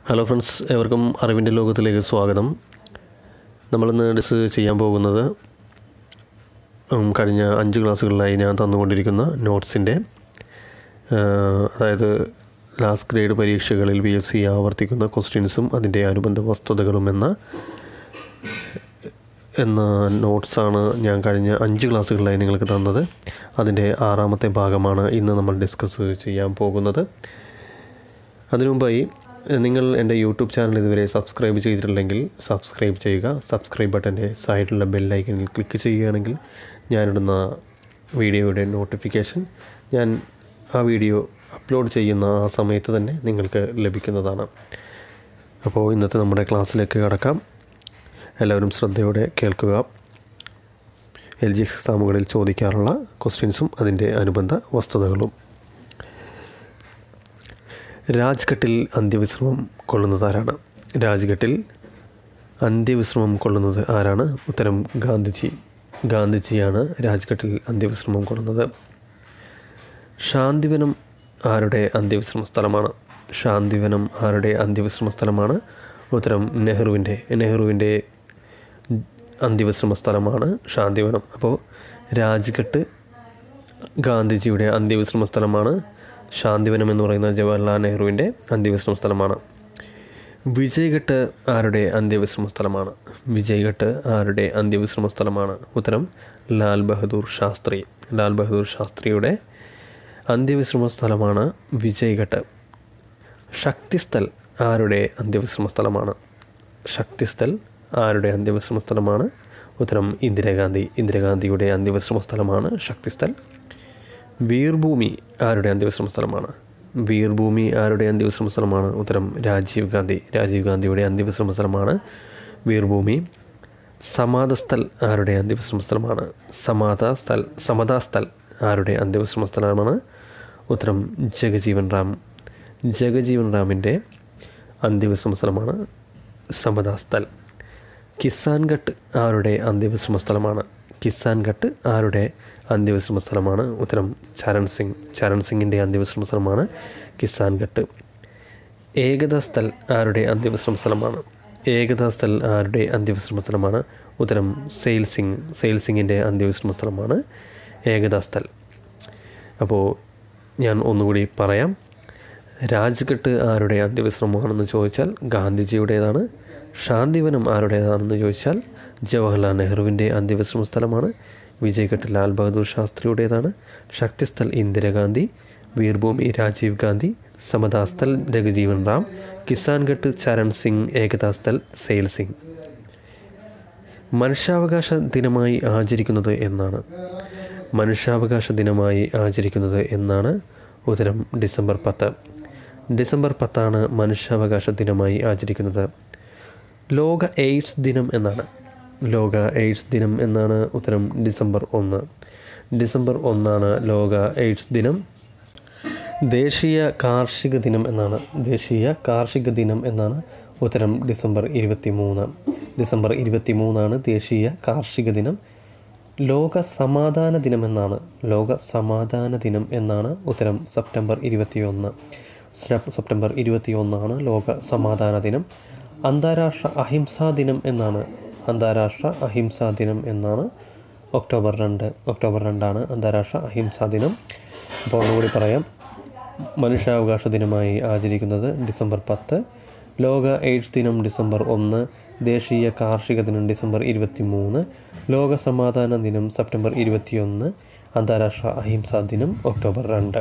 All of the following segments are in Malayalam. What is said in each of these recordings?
ഹലോ ഫ്രണ്ട്സ് എവർക്കും അറിവിൻ്റെ ലോകത്തിലേക്ക് സ്വാഗതം നമ്മളിന്ന് ഡിസ് ചെയ്യാൻ പോകുന്നത് ഉം, കഴിഞ്ഞ അഞ്ച് ക്ലാസ്സുകളിലായി ഞാൻ തന്നുകൊണ്ടിരിക്കുന്ന നോട്ട്സിൻ്റെ അതായത് ലാസ്റ്റ് ഗ്രേഡ് പരീക്ഷകളിൽ പി എസ് സി ആവർത്തിക്കുന്ന ക്വസ്റ്റ്യൻസും അതിൻ്റെ അനുബന്ധ വസ്തുതകളും എന്ന എന്ന നോട്ട്സാണ് ഞാൻ കഴിഞ്ഞ അഞ്ച് ക്ലാസ്സുകളിലായി നിങ്ങൾക്ക് തന്നത് അതിൻ്റെ ആറാമത്തെ ഭാഗമാണ് ഇന്ന് നമ്മൾ ഡിസ്കസ് ചെയ്യാൻ പോകുന്നത് അതിനു മുമ്പായി നിങ്ങൾ എൻ്റെ യൂട്യൂബ് ചാനൽ ഇതുവരെ സബ്സ്ക്രൈബ് ചെയ്തിട്ടില്ലെങ്കിൽ സബ്സ്ക്രൈബ് ചെയ്യുക സബ്സ്ക്രൈബ് ബട്ടൻ്റെ സൈഡിലുള്ള ബെല്ലൈക്കനിൽ ക്ലിക്ക് ചെയ്യുകയാണെങ്കിൽ ഞാനിടുന്ന വീഡിയോയുടെ നോട്ടിഫിക്കേഷൻ ഞാൻ ആ വീഡിയോ അപ്ലോഡ് ചെയ്യുന്ന ആ സമയത്ത് തന്നെ നിങ്ങൾക്ക് ലഭിക്കുന്നതാണ് അപ്പോൾ ഇന്നത്തെ നമ്മുടെ ക്ലാസ്സിലേക്ക് കടക്കാം എല്ലാവരും ശ്രദ്ധയോടെ കേൾക്കുക എൽ ജി എക്സാമുകളിൽ ചോദിക്കാറുള്ള ക്വസ്റ്റ്യൻസും അതിൻ്റെ അനുബന്ധ വസ്തുതകളും രാജ്ഘട്ടിൽ അന്ത്യവിശ്രമം കൊള്ളുന്നത് ആരാണ് രാജ്ഘട്ടിൽ അന്ത്യവിശ്രമം കൊള്ളുന്നത് ആരാണ് ഉത്തരം ഗാന്ധിജി ഗാന്ധിജിയാണ് രാജ്ഘട്ടിൽ അന്ത്യവിശ്രമം കൊള്ളുന്നത് ശാന്തിവനം ആരുടെ അന്ത്യവിശ്രമ സ്ഥലമാണ് ശാന്തിവനം ആരുടെ അന്ത്യവിശ്രമ സ്ഥലമാണ് ഉത്തരം നെഹ്റുവിൻ്റെ നെഹ്റുവിൻ്റെ അന്ത്യവിശ്രമ സ്ഥലമാണ് ശാന്തിവനം അപ്പോൾ രാജ്ഘട്ട് ഗാന്ധിജിയുടെ അന്ത്യവിശ്രമ സ്ഥലമാണ് ശാന്തിവനം എന്ന് പറയുന്ന ജവഹർലാൽ നെഹ്റുവിൻ്റെ അന്ത്യവിശ്രമ സ്ഥലമാണ് വിജയ്ഘട്ട് ആരുടെ അന്ത്യവിശ്രമ സ്ഥലമാണ് വിജയ്ഘട്ട് ആരുടെ അന്ത്യവിശ്രമ സ്ഥലമാണ് ഉത്തരം ലാൽ ബഹദൂർ ശാസ്ത്രി ലാൽ ബഹദൂർ ശാസ്ത്രിയുടെ അന്ത്യവിശ്രമ സ്ഥലമാണ് വിജയ്ഘട്ട് ശക്തിസ്ഥൽ ആരുടെ അന്ത്യവിശ്രമ സ്ഥലമാണ് ശക്തിസ്ഥൽ ആരുടെ അന്ത്യവിശ്രമ സ്ഥലമാണ് ഉത്തരം ഇന്ദിരാഗാന്ധി ഇന്ദിരാഗാന്ധിയുടെ അന്ത്യവിശ്രമ സ്ഥലമാണ് ശക്തിസ്ഥൽ വീർഭൂമി ആരുടെ അന്ത്യവിശ്രമ സ്ഥലമാണ് വീർഭൂമി ആരുടെ അന്ത്യവിശ്രമ സ്ഥലമാണ് ഉത്തരം രാജീവ് ഗാന്ധി രാജീവ് ഗാന്ധിയുടെ അന്ത്യവിശ്രമ സ്ഥലമാണ് വീർഭൂമി സമാധസ്ഥൽ ആരുടെ അന്ത്യവിശ്രമ സ്ഥലമാണ് സമാധാസ്ഥൽ സമതാസ്ഥൽ ആരുടെ അന്ത്യവിശ്രമ സ്ഥലമാണ് ഉത്തരം ജഗജീവൻ റാം ജഗജീവൻ റാമിൻ്റെ അന്ത്യവിശ്രമ സ്ഥലമാണ് സമതാസ്ഥൽ കിസാൻ ഘട്ട് ആരുടെ അന്ത്യവിശ്രമ സ്ഥലമാണ് കിസാൻ ഘട്ട് ആരുടെ അന്ത്യവിശ്രമ സ്ഥലമാണ് ഉത്തരം ചരൺ സിംഗ് ചരൺ സിംഗിൻ്റെ അന്ത്യവിശ്രമ സ്ഥലമാണ് കിസാൻ ഘട്ട് ഏകതാ സ്ഥൽ ആരുടെ അന്ത്യവിശ്രമ സ്ഥലമാണ് ഏകതാ സ്ഥൽ ആരുടെ അന്ത്യവിശ്രമ സ്ഥലമാണ് ഉത്തരം സെയിൽ സിംഗ് സെയിൽ സിംഗിൻ്റെ അന്ത്യവിശ്രമ സ്ഥലമാണ് ഏകതാ സ്ഥൽ അപ്പോൾ ഞാൻ ഒന്നുകൂടി പറയാം രാജ്ഘട്ട് ആരുടെ അന്ത്യവിശ്രമമാണെന്ന് ചോദിച്ചാൽ ഗാന്ധിജിയുടേതാണ് ശാന്തിവനം ആരുടേതാണെന്ന് ചോദിച്ചാൽ ജവഹർലാൽ നെഹ്റുവിൻ്റെ അന്ത്യവിശ്രമ സ്ഥലമാണ് വിജയ്ഘട്ട് ലാൽ ബഹദൂർ ശാസ്ത്രിയുടേതാണ് ശക്തിസ്ഥൽ ഇന്ദിരാഗാന്ധി വീർഭൂമി രാജീവ് ഗാന്ധി സമതാസ്ഥൽ രഘുജീവൻ റാം കിസാൻഘട്ട് ചരൺ സിംഗ് ഏകതാസ്ഥൽ സെയിൽ സിംഗ് മനുഷ്യാവകാശ ദിനമായി ആചരിക്കുന്നത് എന്നാണ് മനുഷ്യാവകാശ ദിനമായി ആചരിക്കുന്നത് എന്നാണ് ഉത്തരം ഡിസംബർ പത്ത് ഡിസംബർ പത്താണ് മനുഷ്യാവകാശ ദിനമായി ആചരിക്കുന്നത് ലോക എയ്ഡ്സ് ദിനം എന്നാണ് ലോക എയ്ഡ്സ് ദിനം എന്നാണ് ഉത്തരം ഡിസംബർ ഒന്ന് ഡിസംബർ ഒന്നാണ് ലോക എയ്ഡ്സ് ദിനം ദേശീയ കാർഷിക ദിനം എന്നാണ് ദേശീയ കാർഷിക ദിനം എന്നാണ് ഉത്തരം ഡിസംബർ ഇരുപത്തി മൂന്ന് ഡിസംബർ ഇരുപത്തി മൂന്നാണ് ദേശീയ കാർഷിക ദിനം ലോക സമാധാന ദിനം എന്നാണ് ലോക സമാധാന ദിനം എന്നാണ് ഉത്തരം സെപ്റ്റംബർ ഇരുപത്തിയൊന്ന് സെപ്റ്റംബർ ഇരുപത്തിയൊന്നാണ് ലോക സമാധാന ദിനം അന്താരാഷ്ട്ര അഹിംസാ ദിനം എന്നാണ് അന്താരാഷ്ട്ര അഹിംസാ ദിനം എന്നാണ് ഒക്ടോബർ രണ്ട് ഒക്ടോബർ രണ്ടാണ് അന്താരാഷ്ട്ര അഹിംസാ ദിനം അപ്പോൾ ഒന്നുകൂടി പറയാം മനുഷ്യാവകാശ ദിനമായി ആചരിക്കുന്നത് ഡിസംബർ പത്ത് ലോക എയ്ഡ്സ് ദിനം ഡിസംബർ ഒന്ന് ദേശീയ കാർഷിക ദിനം ഡിസംബർ ഇരുപത്തി മൂന്ന് ലോക സമാധാന ദിനം സെപ്റ്റംബർ ഇരുപത്തിയൊന്ന് അന്താരാഷ്ട്ര അഹിംസാ ദിനം ഒക്ടോബർ രണ്ട്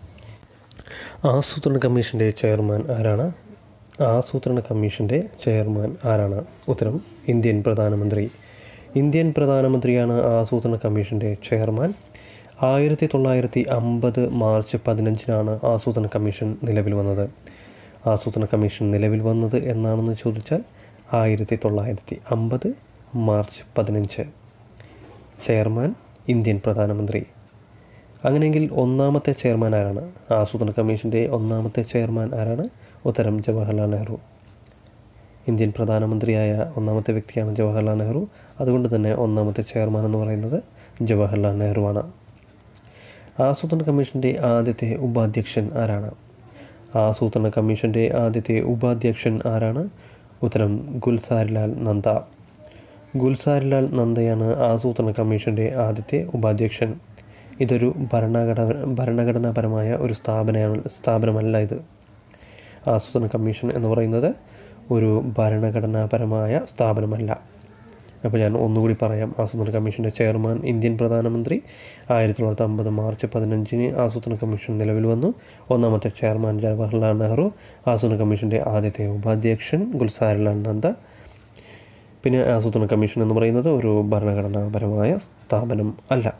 ആസൂത്രണ കമ്മീഷൻ്റെ ചെയർമാൻ ആരാണ് ആസൂത്രണ കമ്മീഷൻ്റെ ചെയർമാൻ ആരാണ് ഉത്തരം ഇന്ത്യൻ പ്രധാനമന്ത്രി ഇന്ത്യൻ പ്രധാനമന്ത്രിയാണ് ആസൂത്രണ കമ്മീഷൻ്റെ ചെയർമാൻ ആയിരത്തി തൊള്ളായിരത്തി അമ്പത് മാർച്ച് പതിനഞ്ചിനാണ് ആസൂത്രണ കമ്മീഷൻ നിലവിൽ വന്നത് ആസൂത്രണ കമ്മീഷൻ നിലവിൽ വന്നത് എന്നാണെന്ന് ചോദിച്ചാൽ ആയിരത്തി തൊള്ളായിരത്തി അമ്പത് മാർച്ച് പതിനഞ്ച് ചെയർമാൻ ഇന്ത്യൻ പ്രധാനമന്ത്രി അങ്ങനെയെങ്കിൽ ഒന്നാമത്തെ ചെയർമാൻ ആരാണ് ആസൂത്രണ കമ്മീഷൻ്റെ ഒന്നാമത്തെ ചെയർമാൻ ആരാണ് ഉത്തരം ജവഹർലാൽ നെഹ്റു ഇന്ത്യൻ പ്രധാനമന്ത്രിയായ ഒന്നാമത്തെ വ്യക്തിയാണ് ജവഹർലാൽ നെഹ്റു അതുകൊണ്ട് തന്നെ ഒന്നാമത്തെ ചെയർമാൻ എന്ന് പറയുന്നത് ജവഹർലാൽ നെഹ്റുവാണ് ആസൂത്രണ കമ്മീഷൻ്റെ ആദ്യത്തെ ഉപാധ്യക്ഷൻ ആരാണ് ആസൂത്രണ കമ്മീഷൻ്റെ ആദ്യത്തെ ഉപാധ്യക്ഷൻ ആരാണ് ഉത്തരം ഗുൽസാരിലാൽ നന്ദ ഗുൽസാരിലാൽ നന്ദയാണ് ആസൂത്രണ കമ്മീഷൻ്റെ ആദ്യത്തെ ഉപാധ്യക്ഷൻ ഇതൊരു ഭരണഘടന ഭരണഘടനാപരമായ ഒരു സ്ഥാപനമാണ് സ്ഥാപനമല്ല ഇത് ആസൂത്രണ കമ്മീഷൻ എന്ന് പറയുന്നത് ഒരു ഭരണഘടനാപരമായ സ്ഥാപനമല്ല അപ്പോൾ ഞാൻ ഒന്നുകൂടി പറയാം ആസൂത്രണ കമ്മീഷൻ്റെ ചെയർമാൻ ഇന്ത്യൻ പ്രധാനമന്ത്രി ആയിരത്തി തൊള്ളായിരത്തി അമ്പത് മാർച്ച് പതിനഞ്ചിന് ആസൂത്രണ കമ്മീഷൻ നിലവിൽ വന്നു ഒന്നാമത്തെ ചെയർമാൻ ജവഹർലാൽ നെഹ്റു ആസൂത്രണ കമ്മീഷൻ്റെ ആദ്യത്തെ ഉപാധ്യക്ഷൻ ഗുൽസാരിലാൽ നന്ദ പിന്നെ ആസൂത്രണ കമ്മീഷൻ എന്ന് പറയുന്നത് ഒരു ഭരണഘടനാപരമായ സ്ഥാപനം അല്ല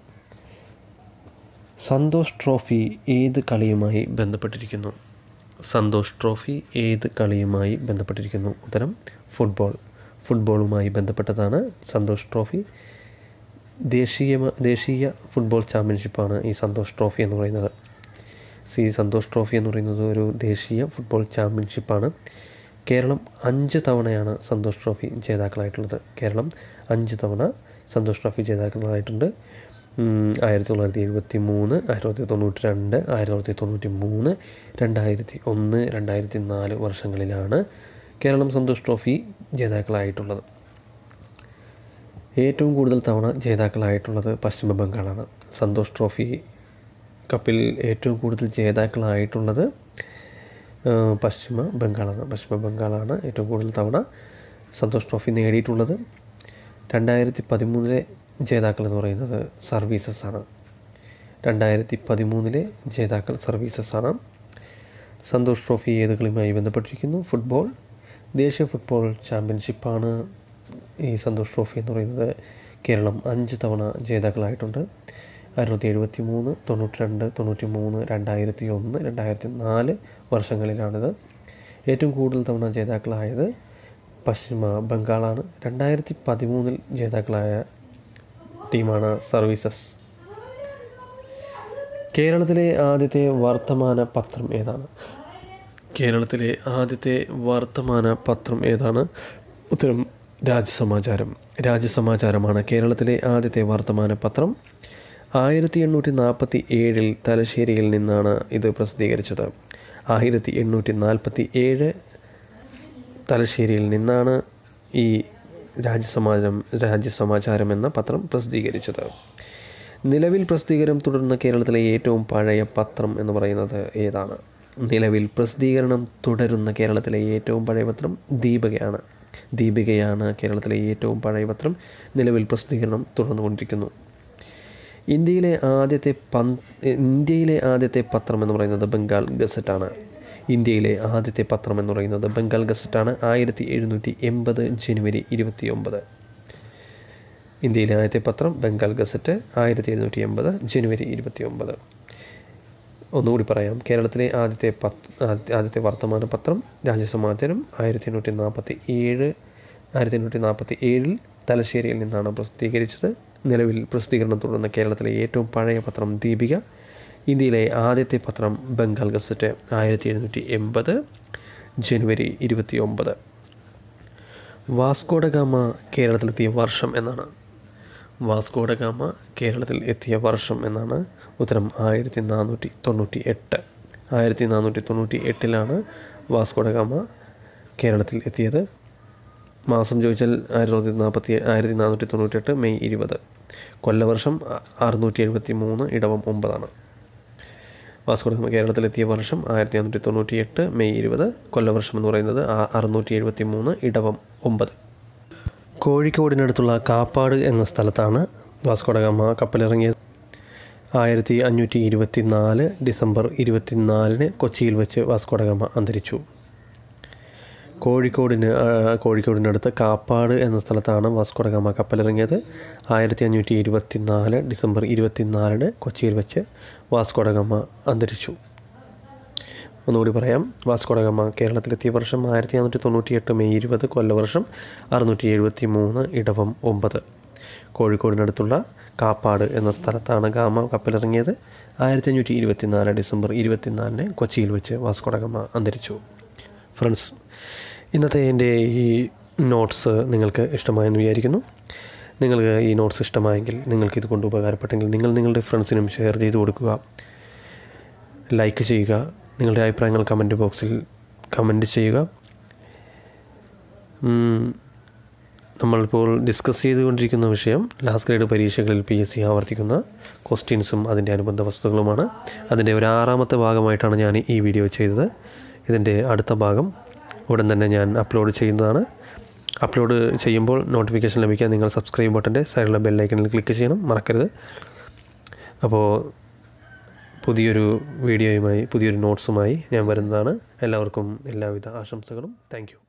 സന്തോഷ് ട്രോഫി ഏത് കളിയുമായി ബന്ധപ്പെട്ടിരിക്കുന്നു സന്തോഷ് ട്രോഫി ഏത് കളിയുമായി ബന്ധപ്പെട്ടിരിക്കുന്നു ഉത്തരം ഫുട്ബോൾ ഫുട്ബോളുമായി ബന്ധപ്പെട്ടതാണ് സന്തോഷ് ട്രോഫി ദേശീയ ദേശീയ ഫുട്ബോൾ ചാമ്പ്യൻഷിപ്പാണ് ഈ സന്തോഷ് ട്രോഫി എന്ന് പറയുന്നത് സി സന്തോഷ് ട്രോഫി എന്ന് പറയുന്നത് ഒരു ദേശീയ ഫുട്ബോൾ ചാമ്പ്യൻഷിപ്പാണ് കേരളം അഞ്ച് തവണയാണ് സന്തോഷ് ട്രോഫി ജേതാക്കളായിട്ടുള്ളത് കേരളം അഞ്ച് തവണ സന്തോഷ് ട്രോഫി ജേതാക്കളായിട്ടുണ്ട് ആയിരത്തി തൊള്ളായിരത്തി എഴുപത്തി മൂന്ന് ആയിരത്തി തൊള്ളായിരത്തി തൊണ്ണൂറ്റി രണ്ട് ആയിരത്തി തൊള്ളായിരത്തി തൊണ്ണൂറ്റി മൂന്ന് രണ്ടായിരത്തി ഒന്ന് രണ്ടായിരത്തി നാല് വർഷങ്ങളിലാണ് കേരളം സന്തോഷ് ട്രോഫി ജേതാക്കളായിട്ടുള്ളത് ഏറ്റവും കൂടുതൽ തവണ ജേതാക്കളായിട്ടുള്ളത് പശ്ചിമ ബംഗാളാണ് സന്തോഷ് ട്രോഫി കപ്പിൽ ഏറ്റവും കൂടുതൽ ജേതാക്കളായിട്ടുള്ളത് പശ്ചിമ ബംഗാളാണ് പശ്ചിമ ബംഗാളാണ് ഏറ്റവും കൂടുതൽ തവണ സന്തോഷ് ട്രോഫി നേടിയിട്ടുള്ളത് രണ്ടായിരത്തി പതിമൂന്നിലെ ജേതാക്കൾ എന്ന് പറയുന്നത് സർവീസസ് ആണ് രണ്ടായിരത്തി പതിമൂന്നിലെ ജേതാക്കൾ സർവീസസ് ആണ് സന്തോഷ് ട്രോഫി ഏത് കളിയുമായി ബന്ധപ്പെട്ടിരിക്കുന്നു ഫുട്ബോൾ ദേശീയ ഫുട്ബോൾ ചാമ്പ്യൻഷിപ്പാണ് ഈ സന്തോഷ് ട്രോഫി എന്ന് പറയുന്നത് കേരളം അഞ്ച് തവണ ജേതാക്കളായിട്ടുണ്ട് ആയിരത്തി എഴുപത്തി മൂന്ന് തൊണ്ണൂറ്റി രണ്ട് തൊണ്ണൂറ്റി മൂന്ന് രണ്ടായിരത്തി ഒന്ന് രണ്ടായിരത്തി നാല് വർഷങ്ങളിലാണിത് ഏറ്റവും കൂടുതൽ തവണ ജേതാക്കളായത് പശ്ചിമ ബംഗാളാണ് രണ്ടായിരത്തി പതിമൂന്നിൽ ജേതാക്കളായ ടീമാണ് സർവീസസ് കേരളത്തിലെ ആദ്യത്തെ വർത്തമാന പത്രം ഏതാണ് കേരളത്തിലെ ആദ്യത്തെ വർത്തമാന പത്രം ഏതാണ് ഉത്തരം രാജ്യസമാചാരം രാജ്യസമാചാരമാണ് കേരളത്തിലെ ആദ്യത്തെ വർത്തമാന പത്രം ആയിരത്തി എണ്ണൂറ്റി നാൽപ്പത്തി ഏഴിൽ തലശ്ശേരിയിൽ നിന്നാണ് ഇത് പ്രസിദ്ധീകരിച്ചത് ആയിരത്തി എണ്ണൂറ്റി നാൽപ്പത്തി ഏഴ് തലശ്ശേരിയിൽ നിന്നാണ് ഈ രാജ്യസമാജം രാജ്യസമാചാരം എന്ന പത്രം പ്രസിദ്ധീകരിച്ചത് നിലവിൽ പ്രസിദ്ധീകരണം തുടരുന്ന കേരളത്തിലെ ഏറ്റവും പഴയ പത്രം എന്ന് പറയുന്നത് ഏതാണ് നിലവിൽ പ്രസിദ്ധീകരണം തുടരുന്ന കേരളത്തിലെ ഏറ്റവും പഴയ പത്രം ദീപികയാണ് ദീപികയാണ് കേരളത്തിലെ ഏറ്റവും പഴയ പത്രം നിലവിൽ പ്രസിദ്ധീകരണം തുടർന്നുകൊണ്ടിരിക്കുന്നു ഇന്ത്യയിലെ ആദ്യത്തെ പൻ ഇന്ത്യയിലെ ആദ്യത്തെ പത്രം എന്ന് പറയുന്നത് ബംഗാൾ ഗസറ്റാണ് ഇന്ത്യയിലെ ആദ്യത്തെ പത്രം എന്ന് പറയുന്നത് ബംഗാൾ ഗസറ്റാണ് ആയിരത്തി എഴുന്നൂറ്റി എൺപത് ജനുവരി ഇരുപത്തി ഒമ്പത് ഇന്ത്യയിലെ ആദ്യത്തെ പത്രം ബംഗാൾ ഗസറ്റ് ആയിരത്തി എഴുന്നൂറ്റി എൺപത് ജനുവരി ഇരുപത്തി ഒമ്പത് ഒന്നുകൂടി പറയാം കേരളത്തിലെ ആദ്യത്തെ പത്ത് ആദ്യത്തെ വർത്തമാന പത്രം രാജ്യസമാചാരം ആയിരത്തി എണ്ണൂറ്റി നാൽപ്പത്തി ഏഴ് ആയിരത്തി എണ്ണൂറ്റി നാൽപ്പത്തി ഏഴിൽ തലശ്ശേരിയിൽ നിന്നാണ് പ്രസിദ്ധീകരിച്ചത് നിലവിൽ പ്രസിദ്ധീകരണം തുടർന്ന കേരളത്തിലെ ഏറ്റവും പഴയ പത്രം ദീപിക ഇന്ത്യയിലെ ആദ്യത്തെ പത്രം ബംഗാൾ ഗസറ്റ് ആയിരത്തി എഴുന്നൂറ്റി എൺപത് ജനുവരി ഇരുപത്തി ഒമ്പത് വാസ്കോഡഗാമ കേരളത്തിലെത്തിയ വർഷം എന്നാണ് വാസ്കോഡഗാമ കേരളത്തിൽ എത്തിയ വർഷം എന്നാണ് ഉത്തരം ആയിരത്തി നാനൂറ്റി തൊണ്ണൂറ്റി എട്ട് ആയിരത്തി നാനൂറ്റി തൊണ്ണൂറ്റി എട്ടിലാണ് വാസ്കോഡഗാമ കേരളത്തിൽ എത്തിയത് മാസം ചോദിച്ചാൽ ആയിരത്തി തൊള്ളായിരത്തി നാൽപ്പത്തി ആയിരത്തി നാനൂറ്റി തൊണ്ണൂറ്റെട്ട് മെയ് ഇരുപത് കൊല്ലവർഷം അറുന്നൂറ്റി എഴുപത്തി മൂന്ന് ഇടവം ഒമ്പതാണ് വാസ്കോഡഗാമ കേരളത്തിലെത്തിയ വർഷം ആയിരത്തി നാനൂറ്റി തൊണ്ണൂറ്റി എട്ട് മെയ് ഇരുപത് കൊല്ലവർഷം എന്ന് പറയുന്നത് അറുന്നൂറ്റി എഴുപത്തി മൂന്ന് ഇടവം ഒമ്പത് കോഴിക്കോടിനടുത്തുള്ള കാപ്പാട് എന്ന സ്ഥലത്താണ് വാസ്കോഡഗാമ കപ്പലിറങ്ങിയത് ആയിരത്തി അഞ്ഞൂറ്റി ഇരുപത്തി നാല് ഡിസംബർ ഇരുപത്തിനാലിന് കൊച്ചിയിൽ വെച്ച് വാസ്കോഡഗാമ അന്തരിച്ചു കോഴിക്കോടിന് കോഴിക്കോടിനടുത്ത് കാപ്പാട് എന്ന സ്ഥലത്താണ് വാസ്കോഡഗാമ കപ്പലിറങ്ങിയത് ആയിരത്തി അഞ്ഞൂറ്റി ഇരുപത്തി നാല് ഡിസംബർ ഇരുപത്തിനാലിന് കൊച്ചിയിൽ വെച്ച് വാസ്കോഡഗാമ അന്തരിച്ചു ഒന്നുകൂടി പറയാം വാസ്കോഡഗാമ കേരളത്തിലെത്തിയ വർഷം ആയിരത്തി നാനൂറ്റി തൊണ്ണൂറ്റി എട്ട് മെയ് ഇരുപത് കൊല്ലവർഷം അറുന്നൂറ്റി എഴുപത്തി മൂന്ന് ഇടവം ഒമ്പത് കോഴിക്കോടിനടുത്തുള്ള കാപ്പാട് എന്ന സ്ഥലത്താണ് ഗാമ കപ്പലിറങ്ങിയത് ആയിരത്തി അഞ്ഞൂറ്റി ഇരുപത്തി നാല് ഡിസംബർ ഇരുപത്തിനാലിന് കൊച്ചിയിൽ വെച്ച് വാസ്കോഡഗാമ അന്തരിച്ചു ഫ്രണ്ട്സ് ഇന്നത്തെ എൻ്റെ ഈ നോട്ട്സ് നിങ്ങൾക്ക് ഇഷ്ടമായെന്ന് വിചാരിക്കുന്നു നിങ്ങൾക്ക് ഈ നോട്ട്സ് ഇഷ്ടമായെങ്കിൽ നിങ്ങൾക്ക് ഇതുകൊണ്ട് ഉപകാരപ്പെട്ടെങ്കിൽ നിങ്ങൾ നിങ്ങളുടെ ഫ്രണ്ട്സിനും ഷെയർ ചെയ്ത് കൊടുക്കുക ലൈക്ക് ചെയ്യുക നിങ്ങളുടെ അഭിപ്രായങ്ങൾ കമൻറ്റ് ബോക്സിൽ കമൻറ്റ് ചെയ്യുക ഉം, നമ്മളിപ്പോൾ ഡിസ്കസ് ചെയ്തുകൊണ്ടിരിക്കുന്ന വിഷയം ലാസ്റ്റ് ഗ്രേഡ് പരീക്ഷകളിൽ പി എസ് സി ആവർത്തിക്കുന്ന ക്വസ്റ്റ്യൻസും അതിൻ്റെ അനുബന്ധ വസ്തുക്കളുമാണ് അതിൻ്റെ ഒരു ആറാമത്തെ ഭാഗമായിട്ടാണ് ഞാൻ ഈ വീഡിയോ ചെയ്തത് ഇതിൻ്റെ അടുത്ത ഭാഗം ഉടൻ തന്നെ ഞാൻ അപ്ലോഡ് ചെയ്യുന്നതാണ് അപ്ലോഡ് ചെയ്യുമ്പോൾ നോട്ടിഫിക്കേഷൻ ലഭിക്കാൻ നിങ്ങൾ സബ്സ്ക്രൈബ് ബട്ടൻ്റെ സൈഡിലെ ബെല്ലൈക്കണിൽ ക്ലിക്ക് ചെയ്യണം മറക്കരുത് അപ്പോൾ പുതിയൊരു വീഡിയോയുമായി പുതിയൊരു നോട്ട്സുമായി ഞാൻ വരുന്നതാണ് എല്ലാവർക്കും എല്ലാവിധ ആശംസകളും താങ്ക്